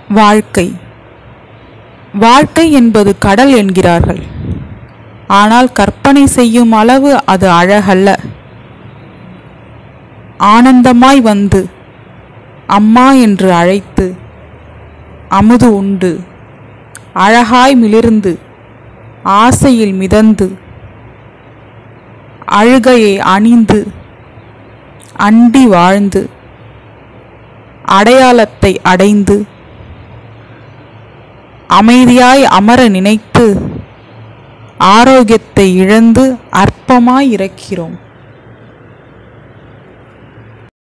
வாழ்க்கை வாழ்க்கை என்பது கடல் என்கிறார்கள் ஆனால் கற்பனை செய்யும் அளவு அது அழகல்ல ஆனந்தமாய் வந்து அம்மா என்று அழைத்து அமுது உண்டு அழகாய் மிளிர்ந்து ஆசையில் மிதந்து அழுகையை அணிந்து அண்டி வாழ்ந்து அடையாளத்தை அடைந்து அமைதியாய் அமர நினைத்து ஆரோக்கியத்தை இழந்து அற்பமாய் இறக்கிறோம்